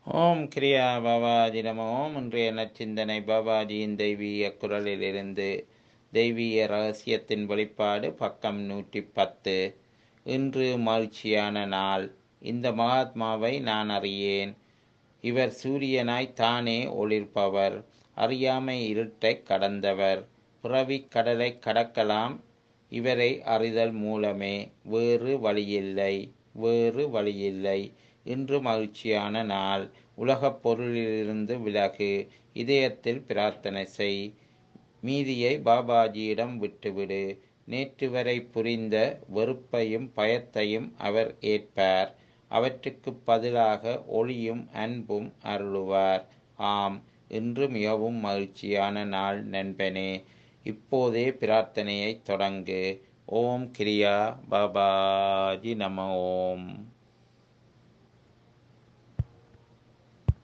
ஓம் கிரியா பாபாஜி நம ஓம் இன்றைய நச்சிந்தனை பாபாஜியின் தெய்வீக குரலிலிருந்து தெய்வீக ரகசியத்தின் வெளிப்பாடு பக்கம் நூற்றி பத்து இன்று மகிழ்ச்சியான நாள் இந்த மகாத்மாவை நான் அறியேன் இவர் சூரியனாய் தானே ஒளிர்ப்பவர் அறியாமை இருட்டை கடந்தவர் பிறவி கடலை கடக்கலாம் இவரை அறிதல் மூலமே வேறு வழியில்லை வேறு வழியில்லை இன்று மகிழ்ச்சியான நாள் உலகப் பொருளிலிருந்து விலகு இதயத்தில் பிரார்த்தனை செய் மீதியை பாபாஜியிடம் விட்டுவிடு நேற்று வரை புரிந்த வெறுப்பையும் பயத்தையும் அவர் ஏற்பார் அவற்றுக்கு பதிலாக ஒளியும் அன்பும் அருளுவார் ஆம் இன்று மிகவும் மகிழ்ச்சியான நாள் நண்பனே இப்போதே பிரார்த்தனையை தொடங்கு ஓம் கிரியா பாபாஜி நம ஓம்